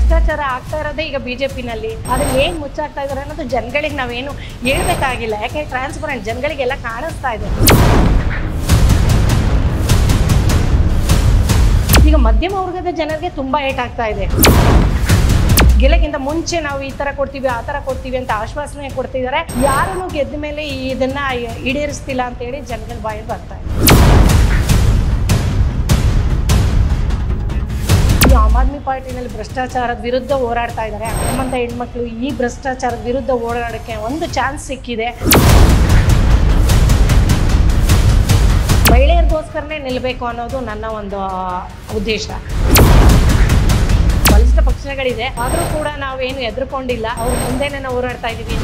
ಭ್ರಷ್ಟಾಚಾರ ಆಗ್ತಾ ಇರೋದೇ ಈಗ ಬಿಜೆಪಿನಲ್ಲಿ ಅದು ಏನ್ ಮುಚ್ಚಾಗ್ತಾ ಇದಾರೆ ಅನ್ನೋದು ಜನಗಳಿಗೆ ನಾವೇನು ಹೇಳ್ಬೇಕಾಗಿಲ್ಲ ಯಾಕೆ ಟ್ರಾನ್ಸ್ಪರೆಂಟ್ ಜನಗಳಿಗೆಲ್ಲ ಕಾಣಿಸ್ತಾ ಇದೆ ಈಗ ಮಧ್ಯಮ ವರ್ಗದ ಜನರಿಗೆ ತುಂಬಾ ಏಟ್ ಆಗ್ತಾ ಇದೆ ಗೆಲಕ್ಕಿಂತ ಮುಂಚೆ ನಾವು ಈ ತರ ಕೊಡ್ತೀವಿ ಆ ತರ ಕೊಡ್ತೀವಿ ಅಂತ ಆಶ್ವಾಸನೆ ಕೊಡ್ತಿದ್ದಾರೆ ಯಾರನ್ನು ಗೆದ್ದ ಮೇಲೆ ಇದನ್ನ ಈಡೇರಿಸ್ತಿಲ್ಲ ಅಂತ ಹೇಳಿ ಜನಗಳ ಬಾಯಲ್ಲಿ ಬರ್ತಾ ಇದೆ ಈ ಆಮ್ ಆದ್ಮಿ ಪಾರ್ಟಿನಲ್ಲಿ ಭ್ರಷ್ಟಾಚಾರದ ವಿರುದ್ಧ ಹೋರಾಡ್ತಾ ಇದ್ದಾರೆ ನಮ್ಮಂತ ಹೆಣ್ಮಕ್ಳು ಈ ಭ್ರಷ್ಟಾಚಾರದ ವಿರುದ್ಧ ಹೋರಾಡಕ್ಕೆ ಒಂದು ಚಾನ್ಸ್ ಸಿಕ್ಕಿದೆ ಮಹಿಳೆಯರಿಗೋಸ್ಕರನೇ ನಿಲ್ಲಬೇಕು ಅನ್ನೋದು ನನ್ನ ಒಂದು ಆ, ಉದ್ದೇಶ ಬಲಿಷ್ಠ ಪಕ್ಷಗಳಿದೆ ಆದರೂ ಕೂಡ ನಾವೇನು ಎದುರ್ಕೊಂಡಿಲ್ಲ ಅವ್ರ ಮುಂದೆನೇ ನಾವು ಹೋರಾಡ್ತಾ ಇದ್ದೀವಿ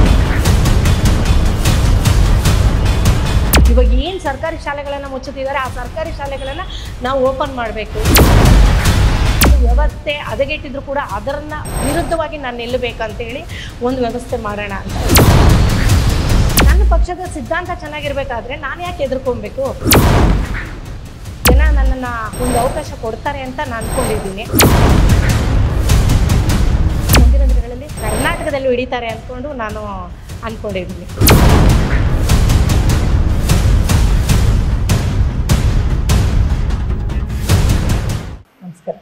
ಇವಾಗ ಏನು ಸರ್ಕಾರಿ ಶಾಲೆಗಳನ್ನು ಮುಚ್ಚುತ್ತಿದ್ದಾರೆ ಆ ಸರ್ಕಾರಿ ಶಾಲೆಗಳನ್ನು ನಾವು ಓಪನ್ ಮಾಡಬೇಕು ವ್ಯವಸ್ಥೆ ಹದಗೆಟ್ಟಿದ್ರು ಕೂಡ ಅದರನ್ನ ವಿರುದ್ಧವಾಗಿ ನಾನು ನಿಲ್ಲಬೇಕಂತೇಳಿ ಒಂದು ವ್ಯವಸ್ಥೆ ಮಾಡೋಣ ಅಂತ ನನ್ನ ಪಕ್ಷದ ಸಿದ್ಧಾಂತ ಚೆನ್ನಾಗಿರ್ಬೇಕಾದ್ರೆ ನಾನು ಯಾಕೆ ಎದುರ್ಕೊಬೇಕು ಜನ ನನ್ನನ್ನು ಒಂದು ಅವಕಾಶ ಕೊಡ್ತಾರೆ ಅಂತ ನಾನು ಅನ್ಕೊಂಡಿದ್ದೀನಿ ಮುಂದಿನ ದಿನಗಳಲ್ಲಿ ಕರ್ನಾಟಕದಲ್ಲಿ ಹಿಡಿತಾರೆ ಅಂದ್ಕೊಂಡು ನಾನು ಅಂದ್ಕೊಂಡಿದ್ದೀನಿ ನಮಸ್ಕಾರ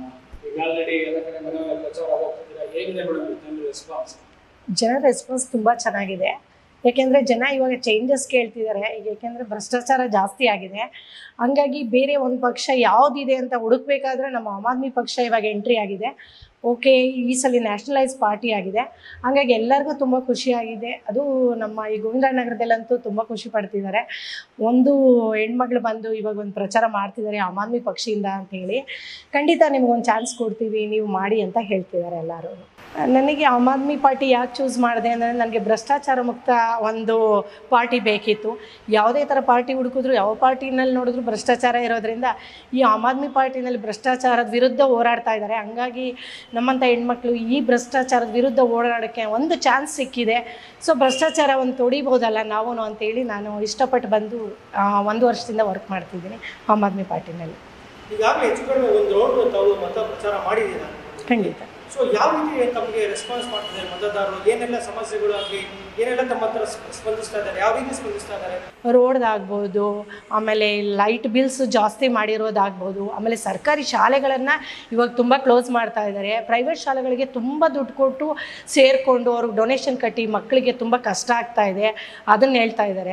ಈಗ ಆಲ್ರೆಡಿ ಎಲ್ಲ ಕಡೆ ಮನೆ ಮನೆ ಪ್ರಚಾರ ಹೋಗ್ತಿದ್ದೀರಾ ಹೇಗಿದೆ ಮೇಡಮ್ ಜನರ ರೆಸ್ಪಾನ್ಸ್ ಜನ ರೆಸ್ಪಾನ್ಸ್ ತುಂಬ ಚೆನ್ನಾಗಿದೆ ಯಾಕೆಂದರೆ ಜನ ಇವಾಗ ಚೇಂಜಸ್ ಕೇಳ್ತಿದ್ದಾರೆ ಏಕೆಂದರೆ ಭ್ರಷ್ಟಾಚಾರ ಜಾಸ್ತಿ ಆಗಿದೆ ಹಂಗಾಗಿ ಬೇರೆ ಒಂದು ಪಕ್ಷ ಯಾವುದಿದೆ ಅಂತ ಹುಡುಕ್ಬೇಕಾದ್ರೆ ನಮ್ಮ ಆಮ್ ಆದ್ಮಿ ಪಕ್ಷ ಇವಾಗ ಎಂಟ್ರಿ ಆಗಿದೆ ಓಕೆ ಈ ಸಲ ನ್ಯಾಷನಲೈಸ್ ಪಾರ್ಟಿ ಆಗಿದೆ ಹಂಗಾಗಿ ಎಲ್ಲರಿಗೂ ತುಂಬ ಖುಷಿಯಾಗಿದೆ ಅದು ನಮ್ಮ ಈ ಗೋವಿಂದನಗರದಲ್ಲಂತೂ ತುಂಬ ಖುಷಿ ಪಡ್ತಿದ್ದಾರೆ ಒಂದು ಹೆಣ್ಮಗಳು ಬಂದು ಇವಾಗ ಒಂದು ಪ್ರಚಾರ ಮಾಡ್ತಿದ್ದಾರೆ ಆಮ್ ಆದ್ಮಿ ಪಕ್ಷದಿಂದ ಅಂತೇಳಿ ಖಂಡಿತ ನಿಮ್ಗೊಂದು ಚಾನ್ಸ್ ಕೊಡ್ತೀವಿ ನೀವು ಮಾಡಿ ಅಂತ ಹೇಳ್ತಿದ್ದಾರೆ ಎಲ್ಲರೂ ನನಗೆ ಆಮ್ ಆದ್ಮಿ ಪಾರ್ಟಿ ಯಾಕೆ ಚೂಸ್ ಮಾಡಿದೆ ಅಂದರೆ ನನಗೆ ಭ್ರಷ್ಟಾಚಾರ ಮುಕ್ತ ಒಂದು ಪಾರ್ಟಿ ಬೇಕಿತ್ತು ಯಾವುದೇ ಥರ ಪಾರ್ಟಿ ಹುಡುಕಿದ್ರು ಯಾವ ಪಾರ್ಟಿನಲ್ಲಿ ನೋಡಿದ್ರು ಭ್ರಷ್ಟಾಚಾರ ಇರೋದ್ರಿಂದ ಈ ಆಮ್ ಆದ್ಮಿ ಪಾರ್ಟಿನಲ್ಲಿ ಭ್ರಷ್ಟಾಚಾರದ ವಿರುದ್ಧ ಹೋರಾಡ್ತಾ ಇದ್ದಾರೆ ಹಂಗಾಗಿ ನಮ್ಮಂಥ ಹೆಣ್ಮಕ್ಳು ಈ ಭ್ರಷ್ಟಾಚಾರದ ವಿರುದ್ಧ ಹೋರಾಡೋಕ್ಕೆ ಒಂದು ಚಾನ್ಸ್ ಸಿಕ್ಕಿದೆ ಸೊ ಭ್ರಷ್ಟಾಚಾರ ಒಂದು ತೊಡಿಬೋದಲ್ಲ ನಾವು ಅಂತೇಳಿ ನಾನು ಇಷ್ಟಪಟ್ಟು ಬಂದು ಆ, ಒಂದು ವರ್ಷದಿಂದ ವರ್ಕ್ ಮಾಡ್ತಿದ್ದೀನಿ ಆಮ್ ಆದ್ಮಿ ಪಾರ್ಟಿನಲ್ಲಿ ಈಗಾಗಲೇ ಹೆಚ್ಚು ಕಡಿಮೆ ಒಂದು ರೌಂಡ್ ತಾವು ಮತ ಪ್ರಚಾರ ಮಾಡಿದ್ದೀರಾ ಖಂಡಿತ ಸೊ ಯಾವ ರೀತಿ ತಮಗೆ ರೆಸ್ಪಾನ್ಸ್ ಮಾಡ್ತಿದ್ದಾರೆ ಮತದಾರರು ಏನೆಲ್ಲ ಸಮಸ್ಯೆಗಳು ಆಗಲಿ ಏನೆಲ್ಲ ತಮ್ಮ ಹತ್ರ ಸ್ಪ- ಸ್ಪಂದಿಸ್ತಾ ಇದ್ದಾರೆ ಯಾವ ರೀತಿ ಸ್ಪಂದಿಸ್ತಾ ಇದ್ದಾರೆ ರೋಡ್ದಾಗ್ಬೋದು ಆಮೇಲೆ ಲೈಟ್ ಬಿಲ್ಸ್ ಜಾಸ್ತಿ ಮಾಡಿರೋದಾಗ್ಬೋದು ಆಮೇಲೆ ಸರ್ಕಾರಿ ಶಾಲೆಗಳನ್ನು ಇವಾಗ ತುಂಬ ಕ್ಲೋಸ್ ಮಾಡ್ತಾ ಇದ್ದಾರೆ ಪ್ರೈವೇಟ್ ಶಾಲೆಗಳಿಗೆ ತುಂಬ ದುಡ್ಡು ಕೊಟ್ಟು ಸೇರಿಕೊಂಡು ಅವ್ರಿಗೆ ಡೊನೇಷನ್ ಕಟ್ಟಿ ಮಕ್ಕಳಿಗೆ ತುಂಬ ಕಷ್ಟ ಆಗ್ತಾ ಇದೆ ಅದನ್ನು ಹೇಳ್ತಾ ಇದ್ದಾರೆ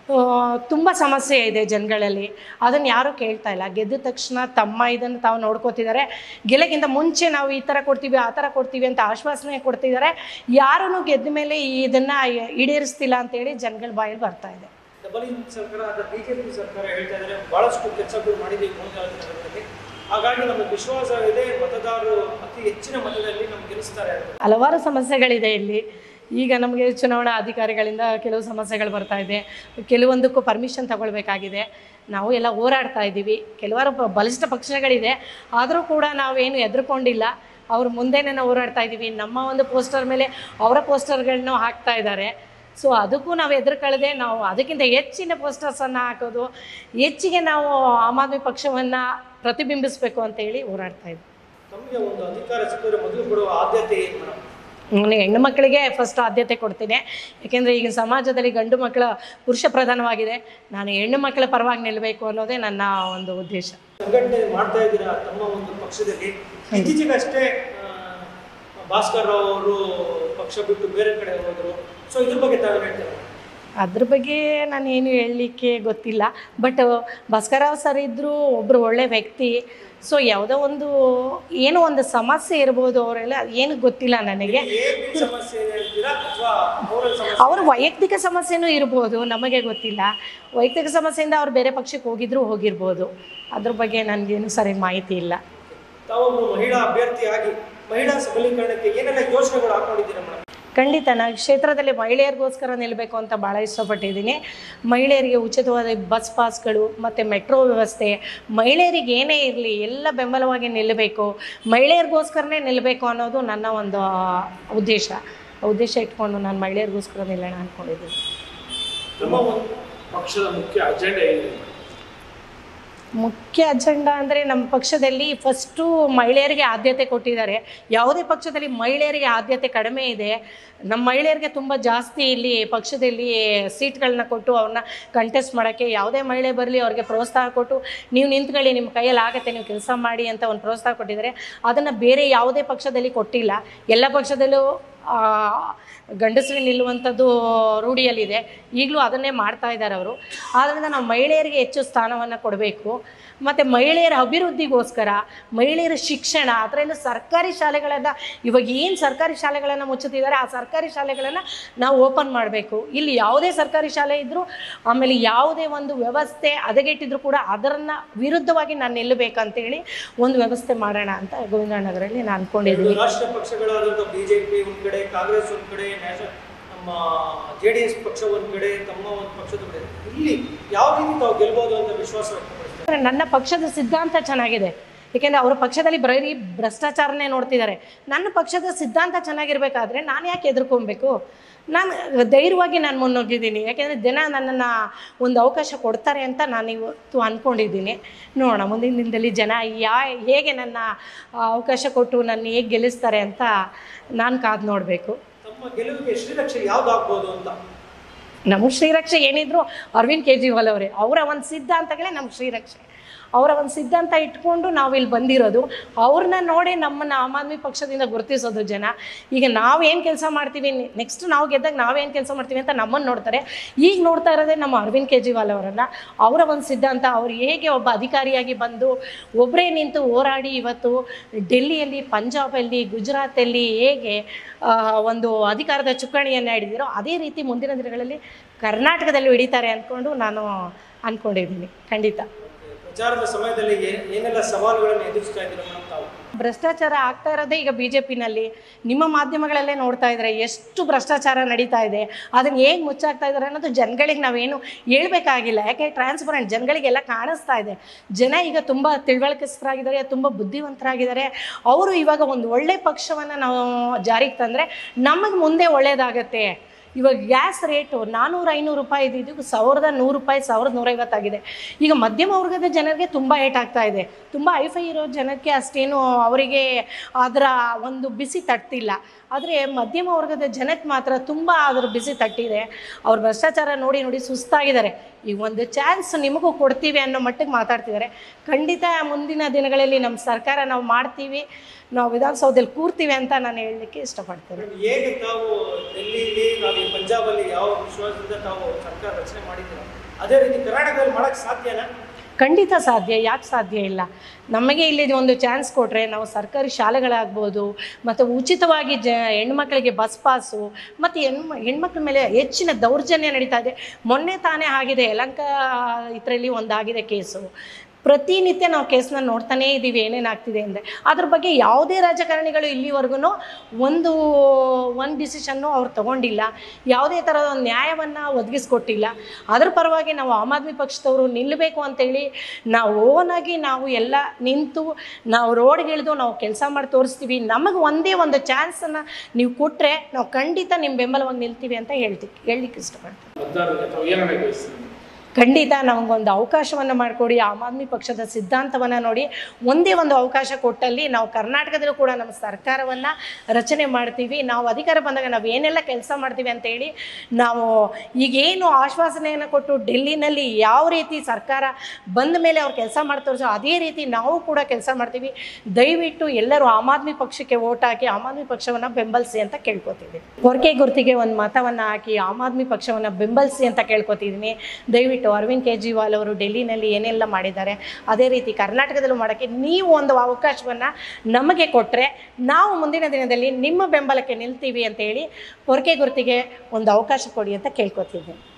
ತುಂಬ ಸಮಸ್ಯೆ ಇದೆ ಜನಗಳಲ್ಲಿ ಅದನ್ನು ಯಾರೂ ಕೇಳ್ತಾ ಇಲ್ಲ ಗೆದ್ದ ತಕ್ಷಣ ತಮ್ಮ ಇದನ್ನು ತಾವು ನೋಡ್ಕೋತಿದ್ದಾರೆ ಗೆಲಕ್ಕಿಂತ ಮುಂಚೆ ನಾವು ಈ ಥರ ಕೊಡ್ತೀವಿ ಆ ಥರ ಕೊಡ್ತೀವಿ ಅಂತ ಆಶ್ವಾಸನೆ ಕೊಡ್ತಿದ್ದಾರೆ ಯಾರೂ ಗೆದ್ದ ಮೇಲೆ ಇದನ್ನು ಈಡೇರಿಸ್ತಿಲ್ಲ ಅಂತೇಳಿ ಜನಗಳ ಬಾಯಲ್ಲಿ ಬರ್ತಾ ಇದೆ ಡಬಲ್ ಇಂಜಿನ್ ಸರ್ಕಾರ ಅಥವಾ ಬಿಜೆಪಿ ಸರ್ಕಾರ ಹೇಳ್ತಾ ಇದ್ದಾರೆ ಬಹಳಷ್ಟು ಕೆಲಸಗಳು ಮಾಡಿದ್ದೀವಿ ಗೋವಿಂದನಗರದಲ್ಲಿ ಹಾಗಾಗಿ ನಮಗೆ ವಿಶ್ವಾಸವಿದೆ ಮತದಾರರು ಅತಿ ಹೆಚ್ಚಿನ ಮತದಲ್ಲಿ ನಮ್ಗೆ ಗೆಲ್ಲಿಸ್ತಾರೆ ಅಂತ ಹಲವಾರು ಸಮಸ್ಯೆಗಳಿದೆ ಇಲ್ಲಿ ಈಗ ನಮಗೆ ಚುನಾವಣಾ ಅಧಿಕಾರಿಗಳಿಂದ ಕೆಲವು ಸಮಸ್ಯೆಗಳು ಬರ್ತಾ ಇದೆ ಕೆಲವೊಂದಕ್ಕೂ ಪರ್ಮಿಷನ್ ತಗೊಳ್ಬೇಕಾಗಿದೆ ನಾವು ಎಲ್ಲ ಹೋರಾಡ್ತಾ ಇದ್ದೀವಿ ಕೆಲವಾರು ಪ- ಬಲಿಷ್ಠ ಪಕ್ಷಗಳಿದೆ ಆದರೂ ಕೂಡ ನಾವೇನು ಎದುರ್ಕೊಂಡಿಲ್ಲ ಅವ್ರ ಮುಂದೆನೇ ನಾವು ಹೋರಾಡ್ತಾ ಇದ್ದೀವಿ ನಮ್ಮ ಒಂದು ಪೋಸ್ಟರ್ ಮೇಲೆ ಅವರ ಪೋಸ್ಟರ್ಗಳನ್ನೂ ಹಾಕ್ತಾ ಇದ್ದಾರೆ ಸೊ ಅದಕ್ಕೂ ನಾವು ಎದುರ್ಕೊಳ್ಳದೆ ನಾವು ಅದಕ್ಕಿಂತ ಹೆಚ್ಚಿನ ಪೋಸ್ಟರ್ಸನ್ನು ಹಾಕೋದು ಹೆಚ್ಚಿಗೆ ನಾವು ಆಮ್ ಆದ್ಮಿ ಪಕ್ಷವನ್ನು ಪ್ರತಿಬಿಂಬಿಸಬೇಕು ಅಂತೇಳಿ ಹೋರಾಡ್ತಾ ಇದ್ದೀವಿ ತಮಗೆ ಒಂದು ಅಧಿಕಾರ ಸಿಕ್ಕಿದ್ರೆ ಮೊದಲು ಕೊಡುವ ಆದ್ಯತೆ ಏನು ಮೇಡಮ್ ನಾನು ಹೆಣ್ಣು ಮಕ್ಕಳಿಗೆ ಫಸ್ಟ್ ಆದ್ಯತೆ ಕೊಡ್ತೀನಿ ಯಾಕೆಂದರೆ ಈಗ ಸಮಾಜದಲ್ಲಿ ಗಂಡು ಮಕ್ಕಳ ಪುರುಷ ಪ್ರಧಾನವಾಗಿದೆ ನಾನು ಹೆಣ್ಣು ಮಕ್ಕಳ ಪರವಾಗಿ ನಿಲ್ಲಬೇಕು ಅನ್ನೋದೇ ನನ್ನ ಒಂದು ಉದ್ದೇಶ ಸಂಘಟನೆ ಮಾಡ್ತಾ ಇದ್ದೀರಾ ತಮ್ಮ ಒಂದು ಪಕ್ಷದಲ್ಲಿ ಇತ್ತೀಚೆಗಷ್ಟೇ ಆ, ಭಾಸ್ಕರ್ ರಾವ್ ಅವರು ಪಕ್ಷ ಬಿಟ್ಟು ಬೇರೆ ಕಡೆ ಹೋದರು ಸೊ ಇದ್ರ ಬಗ್ಗೆ ತಾವು ಹೇಳ್ತಾರೆ ಅದ್ರ ಬಗ್ಗೆ ನಾನು ಏನು ಹೇಳಲಿಕ್ಕೆ ಗೊತ್ತಿಲ್ಲ ಬಟ್ ಭಾಸ್ಕರರಾವ್ ಸರ್ ಇದ್ದರು ಒಬ್ಬರು ಒಳ್ಳೆ ವ್ಯಕ್ತಿ ಸೊ ಯಾವುದೋ ಒಂದು ಏನೋ ಒಂದು ಸಮಸ್ಯೆ ಇರ್ಬೋದು ಅವರೆಲ್ಲ ಏನು ಗೊತ್ತಿಲ್ಲ ನನಗೆ ಏನ್ ಸಮಸ್ಯೆ ಏನ್ ಹೇಳ್ತೀರಾ ಅಥವಾ ಅವರ ಸಮಸ್ಯೆ ಅವ್ರ ವೈಯಕ್ತಿಕ ಸಮಸ್ಯೆನೂ ಇರ್ಬೋದು ನಮಗೆ ಗೊತ್ತಿಲ್ಲ ವೈಯಕ್ತಿಕ ಸಮಸ್ಯೆಯಿಂದ ಅವ್ರು ಬೇರೆ ಪಕ್ಷಕ್ಕೆ ಹೋಗಿದ್ರು ಹೋಗಿರ್ಬೋದು ಅದ್ರ ಬಗ್ಗೆ ನನಗೇನು ಸರಿಯಾಗಿ ಮಾಹಿತಿ ಇಲ್ಲ ತಾವೊಬ್ಬರು ಮಹಿಳಾ ಅಭ್ಯರ್ಥಿಯಾಗಿ ಮಹಿಳಾ ಸಬಲೀಕರಣಕ್ಕೆ ಏನೆಲ್ಲ ಯೋಜನೆಗಳು ಹಾಕೊಂಡಿದ್ದೀರಾ ಮೇಡಮ್ ಖಂಡಿತ ನಾನು ಕ್ಷೇತ್ರದಲ್ಲಿ ಮಹಿಳೆಯರಿಗೋಸ್ಕರ ನಿಲ್ಲಬೇಕು ಅಂತ ಭಾಳ ಇಷ್ಟಪಟ್ಟಿದ್ದೀನಿ ಮಹಿಳೆಯರಿಗೆ ಉಚಿತವಾದ ಬಸ್ ಪಾಸ್ಗಳು ಮತ್ತು ಮೆಟ್ರೋ ವ್ಯವಸ್ಥೆ ಮಹಿಳೆಯರಿಗೆ ಏನೇ ಇರಲಿ ಎಲ್ಲ ಬೆಂಬಲವಾಗಿ ನಿಲ್ಲಬೇಕು ಮಹಿಳೆಯರಿಗೋಸ್ಕರನೇ ನಿಲ್ಲಬೇಕು ಅನ್ನೋದು ನನ್ನ ಒಂದು ಆ, ಉದ್ದೇಶ ಆ ಉದ್ದೇಶ ಇಟ್ಕೊಂಡು ನಾನು ಮಹಿಳೆಯರಿಗೋಸ್ಕರ ನಿಲ್ಲೋಣ ಅಂದ್ಕೊಂಡಿದ್ದೀನಿ ನಮ್ಮ ಒಂದು ಪಕ್ಷದ ಮುಖ್ಯ ಅಜೆಂಡಾ ಏನಿದೆ ಮುಖ್ಯ ಅಜೆಂಡಾ ಅಂದರೆ ನಮ್ಮ ಪಕ್ಷದಲ್ಲಿ ಫಸ್ಟು ಮಹಿಳೆಯರಿಗೆ ಆದ್ಯತೆ ಕೊಟ್ಟಿದ್ದಾರೆ ಯಾವುದೇ ಪಕ್ಷದಲ್ಲಿ ಮಹಿಳೆಯರಿಗೆ ಆದ್ಯತೆ ಕಡಿಮೆ ಇದೆ ನಮ್ಮ ಮಹಿಳೆಯರಿಗೆ ತುಂಬ ಜಾಸ್ತಿ ಇಲ್ಲಿ ಪಕ್ಷದಲ್ಲಿ ಸೀಟ್ಗಳನ್ನ ಕೊಟ್ಟು ಅವ್ರನ್ನ ಕಂಟೆಸ್ಟ್ ಮಾಡೋಕ್ಕೆ ಯಾವುದೇ ಮಹಿಳೆ ಬರಲಿ ಅವ್ರಿಗೆ ಪ್ರೋತ್ಸಾಹ ಕೊಟ್ಟು ನೀವು ನಿಂತ್ಕೊಳ್ಳಿ ನಿಮ್ಮ ಕೈಯಲ್ಲಿ ಆಗುತ್ತೆ ನೀವು ಕೆಲಸ ಮಾಡಿ ಅಂತ ಒಂದು ಪ್ರೋತ್ಸಾಹ ಕೊಟ್ಟಿದ್ದಾರೆ ಅದನ್ನು ಬೇರೆ ಯಾವುದೇ ಪಕ್ಷದಲ್ಲಿ ಕೊಟ್ಟಿಲ್ಲ ಎಲ್ಲ ಪಕ್ಷದಲ್ಲೂ ಆ, ಗಂಡಸರು ನಿಲ್ಲುವಂಥದ್ದು ರೂಢಿಯಲ್ಲಿದೆ ಈಗಲೂ ಅದನ್ನೇ ಮಾಡ್ತಾ ಇದ್ದಾರೆ ಅವರು ಆದ್ದರಿಂದ ನಾವು ಮಹಿಳೆಯರಿಗೆ ಹೆಚ್ಚು ಸ್ಥಾನವನ್ನು ಕೊಡಬೇಕು ಮತ್ತು ಮಹಿಳೆಯರ ಅಭಿವೃದ್ಧಿಗೋಸ್ಕರ ಮಹಿಳೆಯರ ಶಿಕ್ಷಣ ಅದರಲ್ಲೂ ಸರ್ಕಾರಿ ಶಾಲೆಗಳನ್ನು ಇವಾಗ ಏನು ಸರ್ಕಾರಿ ಶಾಲೆಗಳನ್ನು ಮುಚ್ಚುತ್ತಿದ್ದಾರೆ ಆ ಸರ್ಕಾರಿ ಶಾಲೆಗಳನ್ನು ನಾವು ಓಪನ್ ಮಾಡಬೇಕು ಇಲ್ಲಿ ಯಾವುದೇ ಸರ್ಕಾರಿ ಶಾಲೆ ಇದ್ದರೂ ಆಮೇಲೆ ಯಾವುದೇ ಒಂದು ವ್ಯವಸ್ಥೆ ಹದಗೆಟ್ಟಿದ್ರು ಕೂಡ ಅದನ್ನು ವಿರುದ್ಧವಾಗಿ ನಾನು ನಿಲ್ಲಬೇಕಂತೇಳಿ ಒಂದು ವ್ಯವಸ್ಥೆ ಮಾಡೋಣ ಅಂತ ಗೋವಿಂದನಗರಲ್ಲಿ ನಾನು ಅಂದ್ಕೊಂಡಿದ್ದೀನಿ ರಾಷ್ಟ್ರ ಪಕ್ಷಗಳಾದಂಥ ಬಿಜೆಪಿ ಒಂದ್ ಕಡೆ ಕಾಂಗ್ರೆಸ್ ಒಂದ್ ಕಡೆ ನ್ಯಾಷನಲ್ ನಮ್ಮ ಜೆ ಡಿ ಎಸ್ ಪಕ್ಷ ಒಂದ್ ಕಡೆ ತಮ್ಮ ಒಂದು ಪಕ್ಷದ ಕಡೆ ಇಲ್ಲಿ ಯಾವ ರೀತಿ ತಾವು ಗೆಲ್ಬಹುದು ಅಂತ ವಿಶ್ವಾಸ ವ್ಯಕ್ತಪಡಿಸ್ತಾರೆ ಅಂದ್ರೆ ನನ್ನ ಪಕ್ಷದ ಸಿದ್ಧಾಂತ ಚೆನ್ನಾಗಿದೆ ಏಕೆಂದರೆ ಅವರ ಪಕ್ಷದಲ್ಲಿ ಬರೀ ಭ್ರಷ್ಟಾಚಾರನೇ ನೋಡ್ತಿದ್ದಾರೆ ನನ್ನ ಪಕ್ಷದ ಸಿದ್ಧಾಂತ ಚೆನ್ನಾಗಿರ್ಬೇಕಾದ್ರೆ ನಾನು ಯಾಕೆ ಎದುರ್ಕೊಬೇಕು ನಾನು ಧೈರ್ಯವಾಗಿ ನಾನು ಮುನ್ನುಗ್ಗಿದ್ದೀನಿ ಯಾಕೆಂದರೆ ಜನ ನನ್ನನ್ನು ಒಂದು ಅವಕಾಶ ಕೊಡ್ತಾರೆ ಅಂತ ನಾನು ಇವತ್ತು ಅಂದ್ಕೊಂಡಿದ್ದೀನಿ ನೋಡೋಣ ಮುಂದಿನ ದಿನದಲ್ಲಿ ಜನ ಯಾ ಹೇಗೆ ನನ್ನ ಆ, ಅವಕಾಶ ಕೊಟ್ಟು ನನ್ನ ಹೇಗೆ ಗೆಲ್ಲಿಸ್ತಾರೆ ಅಂತ ನಾನು ಕಾದು ನೋಡಬೇಕು ತಮ್ಮ ಗೆಲುವಿಗೆ ಶ್ರೀರಕ್ಷೆ ಯಾವ್ದಾಗ್ಬೋದು ಅಂತ ನಮ್ಮ ಶ್ರೀರಕ್ಷೆ ಏನಿದ್ರು ಅರವಿಂದ್ ಕೇಜ್ರಿವಾಲ್ ಅವರೇ ಅವರ ಒಂದು ಸಿದ್ಧಾಂತಗಳೇ ನಮ್ಮ ಶ್ರೀರಕ್ಷೆ ಅವರ ಒಂದು ಸಿದ್ಧಾಂತ ಇಟ್ಕೊಂಡು ನಾವು ಇಲ್ಲಿ ಬಂದಿರೋದು ಅವ್ರನ್ನ ನೋಡಿ ನಮ್ಮನ್ನು ಆಮ್ ಆದ್ಮಿ ಪಕ್ಷದಿಂದ ಗುರುತಿಸೋದು ಜನ ಈಗ ನಾವು ಏನು ಕೆಲಸ ಮಾಡ್ತೀವಿ ನೆಕ್ಸ್ಟ್ ನಾವು ಗೆದ್ದಾಗ ನಾವೇನು ಕೆಲಸ ಮಾಡ್ತೀವಿ ಅಂತ ನಮ್ಮನ್ನು ನೋಡ್ತಾರೆ ಈಗ ನೋಡ್ತಾ ಇರೋದೇ ನಮ್ಮ ಅರವಿಂದ್ ಕೇಜ್ರಿವಾಲ್ ಅವರನ್ನು ಅವರ ಒಂದು ಸಿದ್ಧಾಂತ ಅವ್ರು ಹೇಗೆ ಒಬ್ಬ ಅಧಿಕಾರಿಯಾಗಿ ಬಂದು ಒಬ್ಬರೇ ನಿಂತು ಹೋರಾಡಿ ಇವತ್ತು ಡೆಲ್ಲಿಯಲ್ಲಿ ಪಂಜಾಬಲ್ಲಿ ಗುಜರಾತಲ್ಲಿ ಹೇಗೆ ಆ, ಒಂದು ಅಧಿಕಾರದ ಚುಕ್ಕಾಣಿಯನ್ನು ಹಿಡಿದಿರೋ ಅದೇ ರೀತಿ ಮುಂದಿನ ದಿನಗಳಲ್ಲಿ ಕರ್ನಾಟಕದಲ್ಲಿ ಹಿಡಿತಾರೆ ಅಂದ್ಕೊಂಡು ನಾನು ಅಂದ್ಕೊಂಡಿದ್ದೀನಿ ಖಂಡಿತ ಪ್ರಚಾರದ ಸಮಯದಲ್ಲಿ ಏ- ಏನೆಲ್ಲ ಸವಾಲುಗಳನ್ನು ಎದುರಿಸ್ತಾ ಇದ್ದೀರಾ ಮೇಡಮ್ ತಾವು ಭ್ರಷ್ಟಾಚಾರ ಆಗ್ತಾ ಇರೋದೇ ಈಗ ಬಿ ಜೆ ಪಿನಲ್ಲಿ ನಿಮ್ಮ ಮಾಧ್ಯಮಗಳಲ್ಲೇ ನೋಡ್ತಾ ಇದ್ದಾರೆ ಎಷ್ಟು ಭ್ರಷ್ಟಾಚಾರ ನಡೀತಾ ಇದೆ ಅದನ್ನು ಹೇಗೆ ಮುಚ್ಚಾಕ್ತಾ ಇದ್ದಾರೆ ಅನ್ನೋದು ಜನಗಳಿಗೆ ನಾವೇನು ಹೇಳ್ಬೇಕಾಗಿಲ್ಲ ಯಾಕೆ ಟ್ರಾನ್ಸ್ಪರೆಂಟ್ ಜನಗಳಿಗೆಲ್ಲ ಕಾಣಿಸ್ತಾ ಇದೆ ಜನ ಈಗ ತುಂಬ ತಿಳುವಳಿಕೆಸ್ತರಾಗಿದ್ದಾರೆ ತುಂಬ ಬುದ್ಧಿವಂತರಾಗಿದ್ದಾರೆ ಅವರು ಇವಾಗ ಒಂದು ಒಳ್ಳೆ ಪಕ್ಷವನ್ನು ನಾವು ಜಾರಿಗೆ ತಂದರೆ ನಮಗೆ ಮುಂದೆ ಒಳ್ಳೆಯದಾಗತ್ತೆ ಇವಾಗ ಗ್ಯಾಸ್ ರೇಟು ನಾನ್ನೂರು ಐನೂರು ರೂಪಾಯಿ ಇದ್ದಿದ್ದು ಸಾವಿರದ ನೂರು ರೂಪಾಯಿ ಸಾವಿರದ ನೂರೈವತ್ತಾಗಿದೆ ಈಗ ಮಧ್ಯಮ ವರ್ಗದ ಜನರಿಗೆ ತುಂಬ ಏಟಾಗ್ತಾ ಇದೆ ತುಂಬ ಐಫೈ ಇರೋ ಜನಕ್ಕೆ ಅಷ್ಟೇನು ಅವರಿಗೆ ಅದರ ಒಂದು ಬಿಸಿ ತಟ್ತಿಲ್ಲ ಆದರೆ ಮಧ್ಯಮ ವರ್ಗದ ಜನಕ್ಕೆ ಮಾತ್ರ ತುಂಬ ಅದರ ಬಿಸಿ ತಟ್ಟಿದೆ ಅವ್ರ ಭ್ರಷ್ಟಾಚಾರ ನೋಡಿ ನೋಡಿ ಸುಸ್ತಾಗಿದ್ದಾರೆ ಈಗ ಒಂದು ಚಾನ್ಸ್ ನಿಮಗೂ ಕೊಡ್ತೀವಿ ಅನ್ನೋ ಮಟ್ಟಿಗೆ ಮಾತಾಡ್ತಿದ್ದಾರೆ ಖಂಡಿತ ಮುಂದಿನ ದಿನಗಳಲ್ಲಿ ನಮ್ಮ ಸರ್ಕಾರ ನಾವು ಮಾಡ್ತೀವಿ ನಾವು ವಿಧಾನಸೌಧದಲ್ಲಿ ಕೂರ್ತೀವಿ ಅಂತ ನಾನು ಹೇಳಲಿಕ್ಕೆ ಇಷ್ಟಪಡ್ತೇನೆ ಮೇಡಮ್, ಹೇಗೆ ತಾವು ಡೆಲ್ಲಿಲಿ ನಾವು ಈ ಪಂಜಾಬಲ್ಲಿ ಯಾವ ವಿಶ್ವಾಸದಿಂದ ತಾವು ಸರ್ಕಾರ ರಚನೆ ಮಾಡಿದ್ದೀರಾ ಅದೇ ರೀತಿ ಕರ್ನಾಟಕದಲ್ಲಿ ಮಾಡಕ್ ಸಾಧ್ಯನಾ ಖಂಡಿತ ಸಾಧ್ಯ ಯಾಕೆ ಸಾಧ್ಯ ಇಲ್ಲ ನಮಗೆ ಇಲ್ಲಿ ಒಂದು ಚಾನ್ಸ್ ಕೊಟ್ಟರೆ ನಾವು ಸರ್ಕಾರಿ ಶಾಲೆಗಳಾಗ್ಬೋದು ಮತ್ತು ಉಚಿತವಾಗಿ ಜ ಹೆಣ್ಮಕ್ಳಿಗೆ ಬಸ್ ಪಾಸು ಮತ್ತು ಹೆಣ್ಮ ಹೆಣ್ಮಕ್ಳ ಮೇಲೆ ಹೆಚ್ಚಿನ ದೌರ್ಜನ್ಯ ನಡೀತಾ ಇದೆ ಮೊನ್ನೆ ತಾನೇ ಆಗಿದೆ ಯಲಂಕ ಇದರಲ್ಲಿ ಒಂದಾಗಿದೆ ಕೇಸು ಪ್ರತಿನಿತ್ಯ ನಾವು ಕೇಸ್ನ ನೋಡ್ತಾನೇ ಇದ್ದೀವಿ ಏನೇನಾಗ್ತಿದೆ ಅಂದರೆ ಅದ್ರ ಬಗ್ಗೆ ಯಾವುದೇ ರಾಜಕಾರಣಿಗಳು ಇಲ್ಲಿವರೆಗೂ ಒಂದು ಒಂದು ಡಿಸಿಷನ್ನು ಅವ್ರು ತಗೊಂಡಿಲ್ಲ ಯಾವುದೇ ಥರದ ಒಂದು ನ್ಯಾಯವನ್ನು ಒದಗಿಸ್ಕೊಟ್ಟಿಲ್ಲ ಅದ್ರ ಪರವಾಗಿ ನಾವು ಆಮ್ ಆದ್ಮಿ ಪಕ್ಷದವರು ನಿಲ್ಲಬೇಕು ಅಂತೇಳಿ ನಾವು ಓನಾಗಿ ನಾವು ಎಲ್ಲ ನಿಂತು ನಾವು ರೋಡ್ಗಿಳಿದು ನಾವು ಕೆಲಸ ಮಾಡಿ ತೋರಿಸ್ತೀವಿ ನಮಗೆ ಒಂದೇ ಒಂದು ಚಾನ್ಸನ್ನು ನೀವು ಕೊಟ್ಟರೆ ನಾವು ಖಂಡಿತ ನಿಮ್ಮ ಬೆಂಬಲವಾಗಿ ನಿಲ್ತೀವಿ ಅಂತ ಹೇಳ್ತೀವಿ ಹೇಳಲಿಕ್ಕೆ ಇಷ್ಟಪಡ್ತೀನಿ ಮತದಾರರಿಗೆ ತಾವು ಏನನ್ನ ಬಯಸ್ತೀರಿ ಖಂಡಿತ ನಮಗೊಂದು ಅವಕಾಶವನ್ನು ಮಾಡಿಕೊಡಿ ಆಮ್ ಆದ್ಮಿ ಪಕ್ಷದ ಸಿದ್ಧಾಂತವನ್ನು ನೋಡಿ ಒಂದೇ ಒಂದು ಅವಕಾಶ ಕೊಟ್ಟಲ್ಲಿ ನಾವು ಕರ್ನಾಟಕದಲ್ಲೂ ಕೂಡ ನಮ್ಮ ಸರ್ಕಾರವನ್ನು ರಚನೆ ಮಾಡ್ತೀವಿ ನಾವು ಅಧಿಕಾರ ಬಂದಾಗ ನಾವು ಏನೆಲ್ಲ ಕೆಲಸ ಮಾಡ್ತೀವಿ ಅಂತೇಳಿ ನಾವು ಈಗೇನು ಆಶ್ವಾಸನೆಯನ್ನು ಕೊಟ್ಟು ಡೆಲ್ಲಿನಲ್ಲಿ ಯಾವ ರೀತಿ ಸರ್ಕಾರ ಬಂದ ಮೇಲೆ ಅವ್ರು ಕೆಲಸ ಮಾಡಿ ತೋರಿಸೋ ಅದೇ ರೀತಿ ನಾವು ಕೂಡ ಕೆಲಸ ಮಾಡ್ತೀವಿ ದಯವಿಟ್ಟು ಎಲ್ಲರೂ ಆಮ್ ಆದ್ಮಿ ಪಕ್ಷಕ್ಕೆ ಓಟ್ ಹಾಕಿ ಆಮ್ ಆದ್ಮಿ ಪಕ್ಷವನ್ನು ಬೆಂಬಲಿಸಿ ಅಂತ ಕೇಳ್ಕೊತಿದ್ದೀನಿ ಹೊರಕೆ ಗುರ್ತಿಗೆ ಒಂದು ಮತವನ್ನು ಹಾಕಿ ಆಮ್ ಆದ್ಮಿ ಪಕ್ಷವನ್ನು ಬೆಂಬಲಿಸಿ ಅಂತ ಕೇಳ್ಕೊತಿದ್ದೀನಿ ದಯವಿಟ್ಟು ಅರವಿಂದ್ ಕೇಜ್ರಿವಾಲ್ ಅವರು ಡೆಲ್ಲಿನಲ್ಲಿ ಏನೆಲ್ಲ ಮಾಡಿದ್ದಾರೆ ಅದೇ ರೀತಿ ಕರ್ನಾಟಕದಲ್ಲೂ ಮಾಡೋಕ್ಕೆ ನೀವು ಒಂದು ಅವಕಾಶವನ್ನು ನಮಗೆ ಕೊಟ್ಟರೆ ನಾವು ಮುಂದಿನ ದಿನದಲ್ಲಿ ನಿಮ್ಮ ಬೆಂಬಲಕ್ಕೆ ನಿಲ್ತೀವಿ ಅಂತೇಳಿ ಹೊರಕೆ ಗುರ್ತಿಗೆ ಒಂದು ಅವಕಾಶ ಕೊಡಿ ಅಂತ ಕೇಳ್ಕೊತಿದ್ದೀನಿ